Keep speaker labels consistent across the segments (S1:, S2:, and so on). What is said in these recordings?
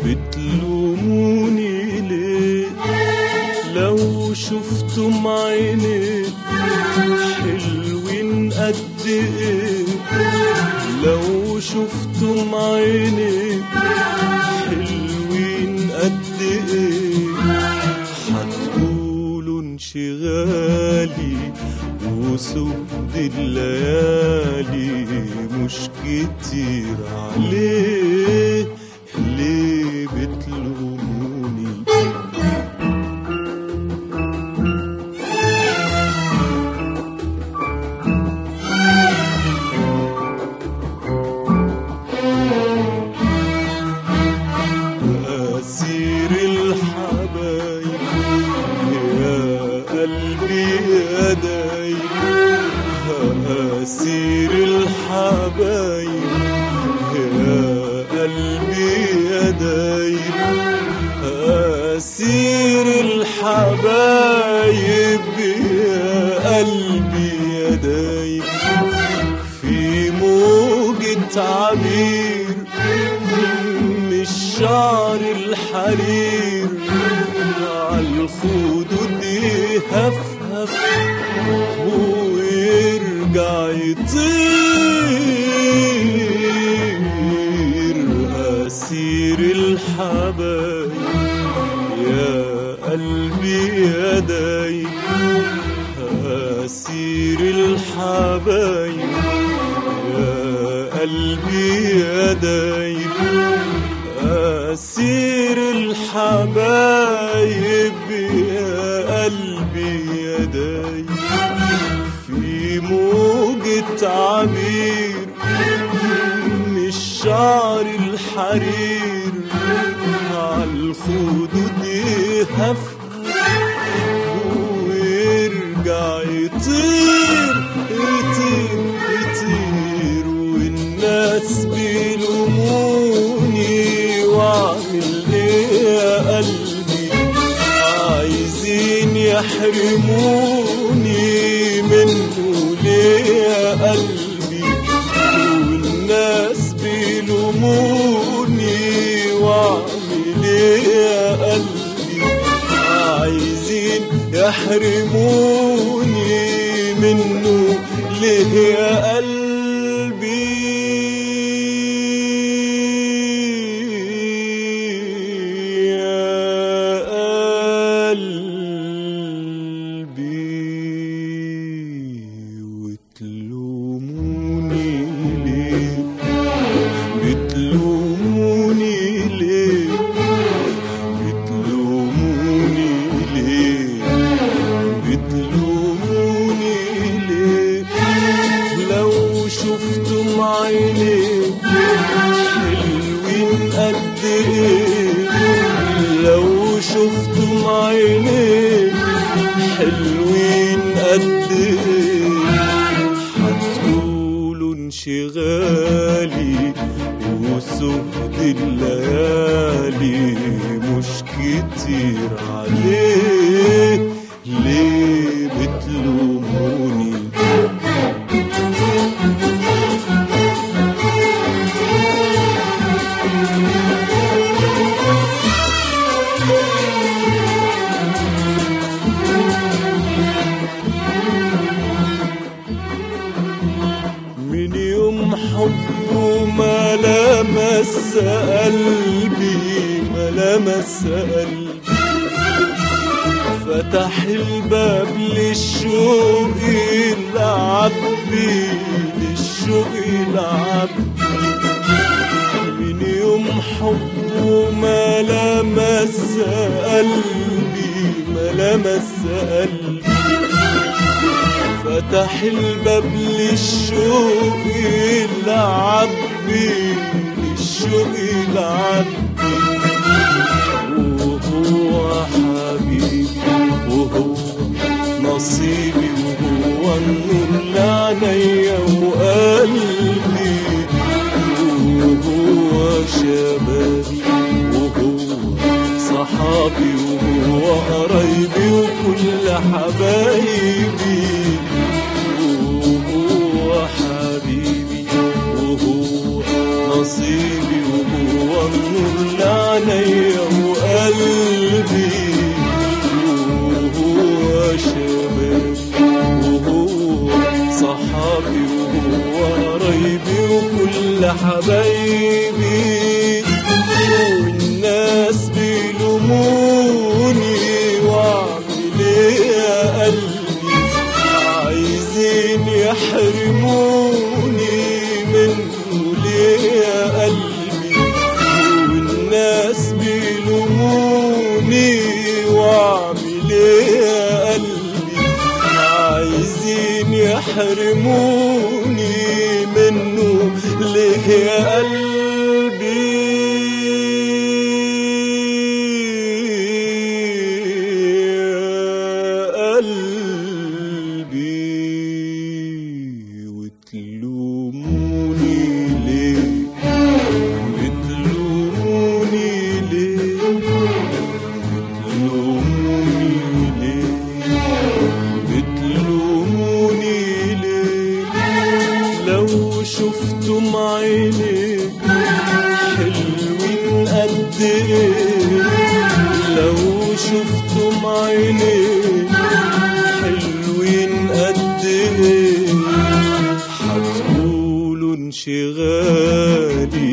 S1: بتلوموني ليه لو شفتم عيني حلوين قد ايه لو شفتم عيني حلوين قد ايه هتقولوا انشغالي وسود الليالي مش كتير عليه ليه بتلوموني أسير الحبايب يا قلبي يا دايب أسير الحبايب يا قلبي يا دايب أسير الحبايب يا قلبي يا دايب في موجة عبير مش شعر الحرير عالخدود يهفهف ويرجع يطير أسير الحبايب يا قلبي يا دايب أسير الحبايب يا قلبي يا دايب أسير الحبايب يا قلبي يا دايب في موجة عبير مش شعر الحرير عالخدود يهف ويرجع يطير يطير يطير والناس بيلوموني واعمل ايه يا قلبي عايزين يحرموني منه ليه يا قلبي والناس بيلوموني واعمل ايه يا قلبي عايزين يحرموني منه ليه يا قلبي يا قلبي وتلوموني ليه بتلوموني ليه بتلوموني ليه بتلوموني ليه لو شفتم عيني حلوين قد ايه لو شفتم عيني حلوين قد ايه هتقولوا انشغالي وسهد الليالي مش كتير عليه ليه بتلوموني من يوم حبه ما لمس قلبي ما لمس قلبي فتح الباب للشوق العبي للشوق العبي من يوم حبه ما لمس قلبي ما لمس قلبي فتح الباب للشوق العبي للشوق العبي وهو حبيبي وهو نصيبي وهو النور لعينيا وقلبي وهو شبابي وهو صحابي وهو قرايبي وكل حبايبي وهو حبيبي وهو نصيبي وهو النور نور لعينيا وقلبي وهو شبابي وهو صحابي وهو قرايبي وكل حبايبي والناس بيلوموني واعمل ايه يا قلبي عايزين يحرموني منه ليه يا قلبي والناس بيلوموني واعمل ايه يا قلبي عايزين يحرموني منه ليه يا قلبي يا قلبي وتلوموني ليه بتلوموني ليه بتلوموني ليه بتلوموني ليه لو شفتم عينيك حلوين قد ايه لو شفتم عينيك حلوين قد ايه هتقولوا انشغالي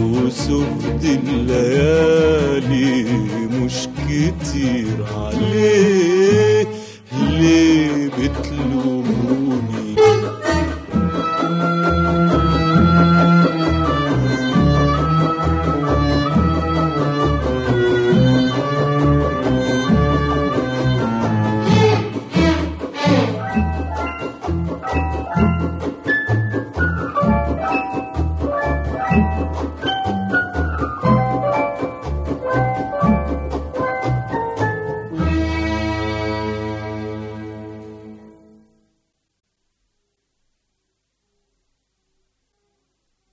S1: وسهد الليالي مش كتير عليك